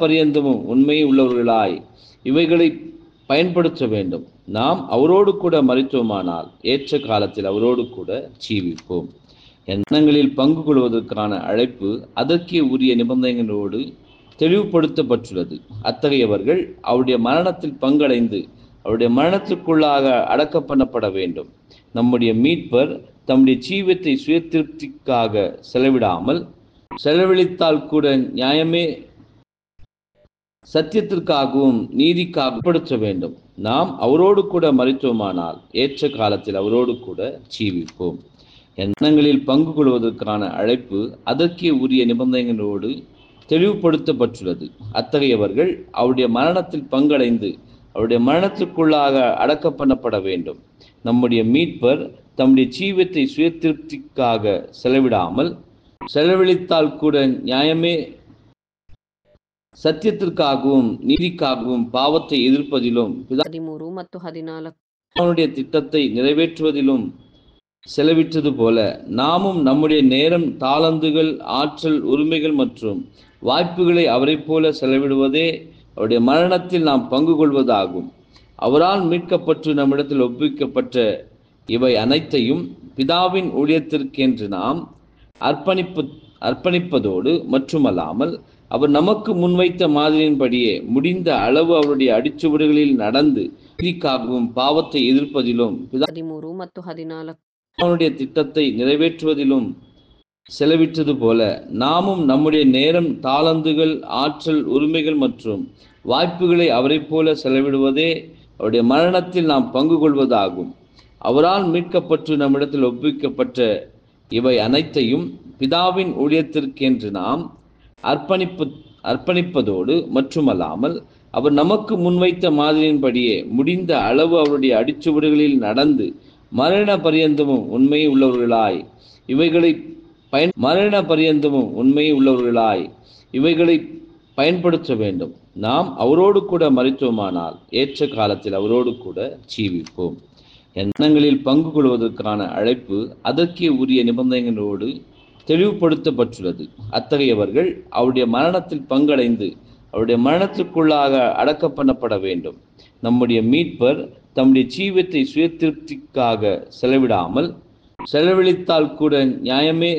பரியந்தமும் உண்மை உள்ளவர்களாய் இவைகளை பயன்படுத்த வேண்டும் நாம் அவரோடு கூட மறித்தோமானால் ஏற்ற காலத்தில் அவரோடு கூட ஜீவிப்போம் எண்ணங்களில் பங்கு கொள்வதற்கான அழைப்பு அதற்கே உரிய நிபந்தனைகளோடு தெளிவுபடுத்தப்பட்டுள்ளது அத்தகையவர்கள் அவருடைய மரணத்தில் பங்கடைந்து அவருடைய மரணத்திற்குள்ளாக அடக்க பண்ணப்பட வேண்டும் நம்முடைய மீட்பர் தம்முடைய ஜீவத்தை சுய திருப்திக்காக செலவிடாமல் செலவழித்தால் கூட நியாயமே சத்தியத்திற்காகவும் நீதிக்காக படுத்த வேண்டும் நாம் அவரோடு கூட மறித்தோமானால் ஏற்ற காலத்தில் அவரோடு கூட ஜீவிப்போம் எண்ணங்களில் பங்கு கொள்வதற்கான அழைப்பு அதற்கே உரிய நிபந்தனைகளோடு தெளிவுபடுத்தப்பட்டுள்ளது அத்தகையவர்கள் அவருடைய மரணத்தில் பங்கடைந்து அவருடைய மரணத்திற்குள்ளாக அடக்க பண்ணப்பட வேண்டும் நம்முடைய மீட்பர் தம்முடைய ஜீவத்தை சுய திருப்திக்காக செலவிடாமல் செலவழித்தால் கூட நியாயமே சத்தியத்திற்காகவும் நீதிக்காகவும் பாவத்தை எதிர்ப்பதிலும் ಹದಿಮೂರು ಮತ್ತು ಹದಿನಾಲ್ಕು பிதாவுடைய திட்டத்தை நிறைவேற்றுவதிலும் செலவிட்டது போல நாமும் நம்முடைய நேரம் தாளந்துகள் ஆற்றல் உரிமைகள் மற்றும் வாய்ப்புகளை அவரைப் போல செலவிடுவதே அவருடைய மரணத்தில் நாம் பங்கு கொள்வதாகும் அவரால் மீட்கப்பட்டு நம்மிடத்தில் ஒப்புவிக்கப்பட்ட இவை அனைத்தையும் பிதாவின் ஊழியத்திற்கென்று நாம் அர்ப்பணிப்பு அர்ப்பணிப்பதோடு மட்டுமல்லாமல் அவர் நமக்கு முன்வைத்த மாதிரியின்படியே முடிந்த அளவு அவருடைய அடிச்சுவடுகளில் நடந்து நீதிக்காகவும் பாவத்தை எதிர்ப்பதிலும் ಹದಿಮೂರು ಮತ್ತು ಹದಿನಾಲ್ಕು பிதாவுடைய திட்டத்தை நிறைவேற்றுவதிலும் செலவிட்டது போல நாமும் நம்முடைய நேரம் தாளந்துகள் ஆற்றல் உரிமைகள் மற்றும் வாய்ப்புகளை அவரைப் போல செலவிடுவதே அவருடைய மரணத்தில் நாம் பங்கு கொள்வதாகும் அவரால் மீட்கப்பட்டு நம்மிடத்தில் ஒப்புவிக்கப்பட்ட இவை அனைத்தையும் பிதாவின் ஊழியத்திற்கென்று நாம் அர்ப்பணிப்பு அர்ப்பணிப்பதோடு மட்டுமல்லாமல் அவர் நமக்கு முன்வைத்த மாதிரியின்படியே முடிந்த அளவு அவருடைய அடிச்சுவடுகளில் நடந்து மரண பரியந்தமும் உண்மை உள்ளவர்களாய் இவைகளை பயன் மரண பரியந்தமும் உண்மை உள்ளவர்களாய் இவைகளை பயன்படுத்த வேண்டும் நாம் அவரோடு கூட மறித்தோமானால் ஏற்ற காலத்தில் அவரோடு கூட ஜீவிப்போம் எண்ணங்களில் பங்கு கொள்வதற்கான அழைப்பு அதற்கே உரிய நிபந்தனைகளோடு தெளிவுபடுத்தப்பட்டுள்ளது அத்தகையவர்கள் அவருடைய மரணத்தில் பங்கடைந்து அவருடைய மரணத்திற்குள்ளாக அடக்க பண்ணப்பட வேண்டும் நம்முடைய மீட்பர் தம்முடைய ஜீவத்தை சுய திருப்திக்காக செலவிடாமல் செலவழித்தால் கூட நியாயமே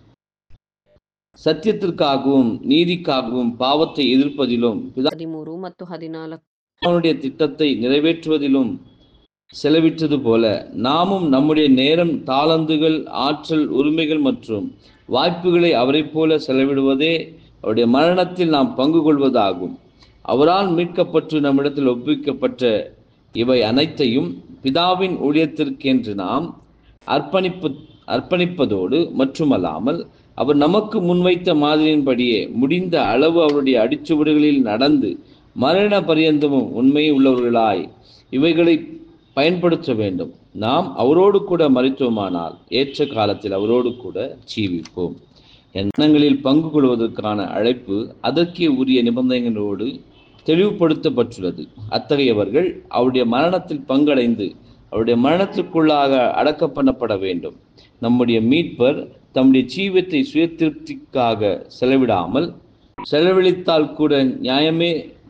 சத்தியத்திற்காகவும் நீதிக்காகவும் பாவத்தை எதிர்ப்பதிலும் ಹದಿಮೂರು ಮತ್ತು ಹದಿನಾಲ್ಕು பிதாவுடைய திட்டத்தை நிறைவேற்றுவதிலும் செலவிட்டது போல நாமும் நம்முடைய நேரம் தாளந்துகள் ஆற்றல் உரிமைகள் மற்றும் வாய்ப்புகளை அவரைப் போல செலவிடுவதே அவருடைய மரணத்தில் நாம் பங்கு கொள்வதாகும் அவரால் மீட்கப்பட்டு நம்மிடத்தில் ஒப்புவிக்கப்பட்ட இவை அனைத்தையும் பிதாவின் ஊழியத்திற்கென்று நாம் அர்ப்பணிப்பு அர்ப்பணிப்பதோடு மட்டுமல்லாமல் அவர் நமக்கு முன்வைத்த மாதிரியின்படியே முடிந்த அளவு அவருடைய அடிச்சுவடுகளில் நடந்து மரண பரியந்தமும் உண்மை உள்ளவர்களாய் இவைகளை பயன்படுத்த வேண்டும் நாம் அவரோடு கூட மறித்தோமானால் ஏற்ற காலத்தில் அவரோடு கூட ஜீவிப்போம் எண்ணங்களில் பங்கு கொள்வதற்கான அழைப்பு அதற்கே உரிய நிபந்தனைகளோடு தெளிவுபடுத்தப்பட்டுள்ளது அத்தகையவர்கள் அவருடைய மரணத்தில் பங்கடைந்து அவருடைய மரணத்திற்குள்ளாக அடக்க பண்ணப்பட வேண்டும் நம்முடைய மீட்பர் தம்முடைய ஜீவத்தை சுய திருப்திக்காக செலவிடாமல் செலவழித்தால் கூட நியாயமே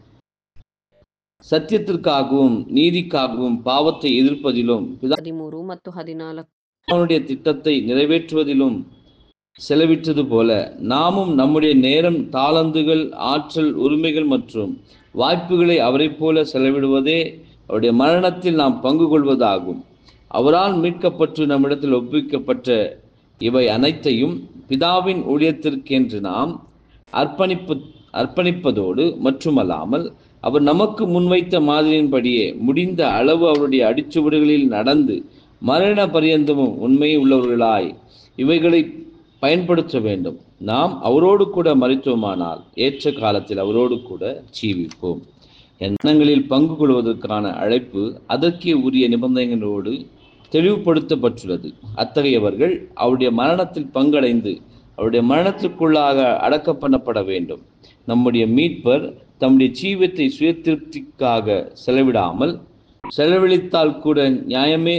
சத்தியத்திற்காகவும் நீதிக்காகவும் பாவத்தை எதிர்ப்பதிலும் ಹದಿಮೂರು ಮತ್ತು ಹದಿನಾಲ್ಕು பிதாவுடைய திட்டத்தை நிறைவேற்றுவதிலும் செலவிட்டது போல நாமும் நம்முடைய நேரம் தாளந்துகள் ஆற்றல் உரிமைகள் மற்றும் வாய்ப்புகளை அவரைப் போல செலவிடுவதே அவருடைய மரணத்தில் நாம் பங்கு கொள்வதாகும் அவரால் மீட்கப்பட்டு நம்மிடத்தில் ஒப்புவிக்கப்பட்ட இவை அனைத்தையும் பிதாவின் ஊழியத்திற்கென்று நாம் அர்ப்பணிப்பு அர்ப்பணிப்பதோடு மட்டுமல்லாமல் அவர் நமக்கு முன்வைத்த மாதிரியின்படியே முடிந்த அளவு அவருடைய அடிச்சுவடுகளில் நடந்து மரண பரியந்தமும் உண்மை உள்ளவர்களாய் இவைகளை பயன்படுத்த வேண்டும் நாம் அவரோடு கூட மறித்தோமானால் ஏற்ற காலத்தில் அவரோடு கூட ஜீவிப்போம் எண்ணங்களில் பங்கு கொள்வதற்கான அழைப்பு அதற்கே உரிய நிபந்தனைகளோடு தெளிவுபடுத்தப்பட்டுள்ளது அத்தகையவர்கள் அவருடைய மரணத்தில் பங்கடைந்து அவருடைய மரணத்திற்குள்ளாக அடக்க பண்ணப்பட வேண்டும் நம்முடைய மீட்பர் தம்முடைய ஜீவத்தை சுய திருப்திக்காக செலவிடாமல் செலவழித்தால் கூட நியாயமே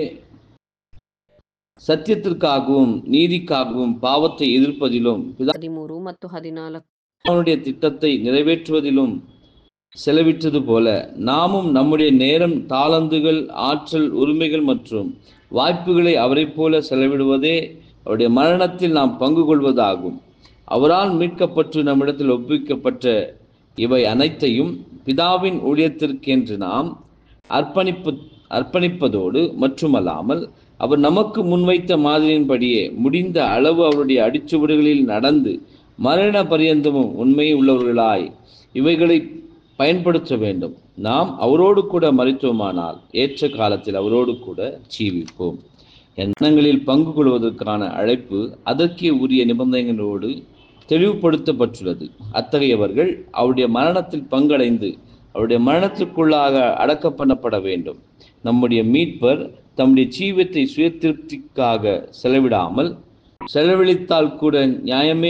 சத்தியத்திற்காகவும் நீதிக்காகவும் பாவத்தை எதிர்ப்பதிலும் பிதா ಹದಿಮೂರು ಮತ್ತು ಹದಿನಾಲ್ಕು அவனுடைய திட்டத்தை நிறைவேற்றுவதிலும் செலவிட்டது போல நாமும் நம்முடைய நேரம் தாளந்துகள் ஆற்றல் உரிமைகள் மற்றும் வாய்ப்புகளை அவரைப் போல செலவிடுவதே அவருடைய மரணத்தில் நாம் பங்கு கொள்வதாகும் அவரால் மீட்கப்பட்டு நம்மிடத்தில் ஒப்புவிக்கப்பட்ட இவை அனைத்தையும் பிதாவின் ஊழியத்திற்கென்று நாம் அர்ப்பணிப்பு அர்ப்பணிப்பதோடு மட்டுமல்லாமல் அவர் நமக்கு முன்வைத்த மாதிரியின்படியே முடிந்த அளவு அவருடைய அடிச்சுவடுகளில் நடந்து மரண பரியந்தமும் உண்மை உள்ளவர்களாய் இவைகளை பயன்படுத்த வேண்டும் நாம் அவரோடு கூட மறித்தோமானால் ஏற்ற காலத்தில் அவரோடு கூட ஜீவிப்போம் எண்ணங்களில் பங்கு கொள்வதற்கான அழைப்பு அதற்கே உரிய நிபந்தனைகளோடு தெளிவுபடுத்தப்பட்டுள்ளது அத்தகையவர்கள் அவருடைய மரணத்தில் பங்கடைந்து அவருடைய மரணத்திற்குள்ளாக அடக்க பண்ணப்பட வேண்டும் நம்முடைய மீட்பர் தம்முடைய ஜீவத்தை சுய திருப்திக்காக செலவிடாமல் செலவழித்தால் கூட நியாயமே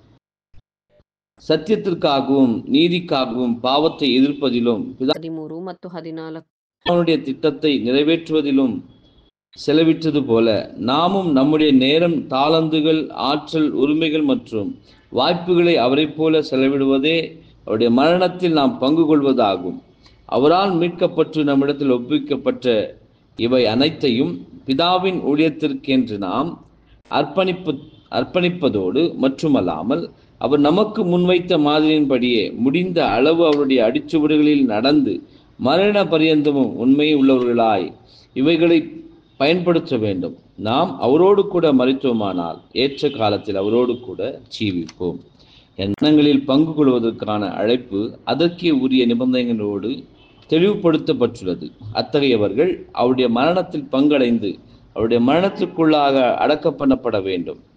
சத்தியத்திற்காகவும் நீதிக்காகவும் பாவத்தை எதிர்ப்பதிலும் ಹದಿಮೂರು ಮತ್ತು ಹದಿನಾಲ್ಕು பிதாவுடைய திட்டத்தை நிறைவேற்றுவதிலும் செலவிட்டது போல நாமும் நம்முடைய நேரம் தாளந்துகள் ஆற்றல் உரிமைகள் மற்றும் வாய்ப்புகளை அவரைப் போல செலவிடுவதே அவருடைய மரணத்தில் நாம் பங்கு கொள்வதாகும் அவரால் மீட்கப்பட்டு நம்மிடத்தில் ஒப்புவிக்கப்பட்ட இவை அனைத்தையும் பிதாவின் ஊழியத்திற்கென்று நாம் அர்ப்பணிப்பு அர்ப்பணிப்பதோடு மட்டுமல்லாமல் அவர் நமக்கு முன்வைத்த மாதிரியின்படியே முடிந்த அளவு அவருடைய அடிச்சுவடுகளில் நடந்து மரண பரியந்தமும் உண்மை உள்ளவர்களாய் இவைகளை பயன்படுத்த வேண்டும் நாம் அவரோடு கூட மறித்தோமானால் ஏற்ற காலத்தில் அவரோடு கூட ஜீவிப்போம் எண்ணங்களில் பங்கு கொள்வதற்கான அழைப்பு அதற்கே உரிய நிபந்தனைகளோடு தெளிவுபடுத்தப்பட்டுள்ளது அத்தகையவர்கள் அவருடைய மரணத்தில் பங்கடைந்து அவருடைய மரணத்திற்குள்ளாக அடக்க பண்ணப்பட வேண்டும்